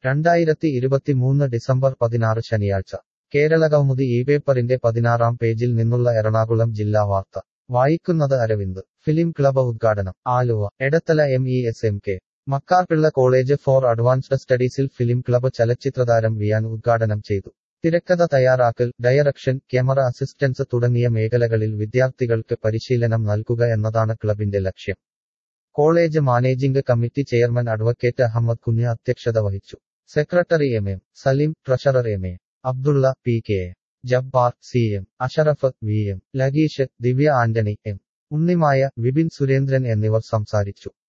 രണ്ടായിരത്തി ഇരുപത്തിമൂന്ന് ഡിസംബർ പതിനാറ് ശനിയാഴ്ച കേരളകൗമുദി ഈ പേപ്പറിന്റെ പതിനാറാം പേജിൽ നിന്നുള്ള എറണാകുളം ജില്ലാ വാർത്ത വായിക്കുന്നത് അരവിന്ദ് ഫിലിം ക്ലബ് ഉദ്ഘാടനം Aluva Edathala M E S M K Makkarpillai college for advanced സ്റ്റഡീസിൽ ഫിലിം ക്ലബ് ചലച്ചിത്രതാരം വിയാൻ ഉദ്ഘാടനം ചെയ്തു തിരക്കഥ തയ്യാറാക്കൽ ഡയറക്ഷൻ ക്യാമറ അസിസ്റ്റൻസ് തുടങ്ങിയ മേഖലകളിൽ വിദ്യാർത്ഥികൾക്ക് പരിശീലനം നൽകുക എന്നതാണ് ക്ലബിന്റെ ലക്ഷ്യം college managing committee chairman advocate Ahammed Kunju അധ്യക്ഷത വഹിച്ചു secretary M M Saleem treasurer M A Abdulla P K A Jabbar C M Ashraf V M Lageesh Divya Antony M Unnimaya Vipin Surendran എന്നിവർ സംസാരിച്ചു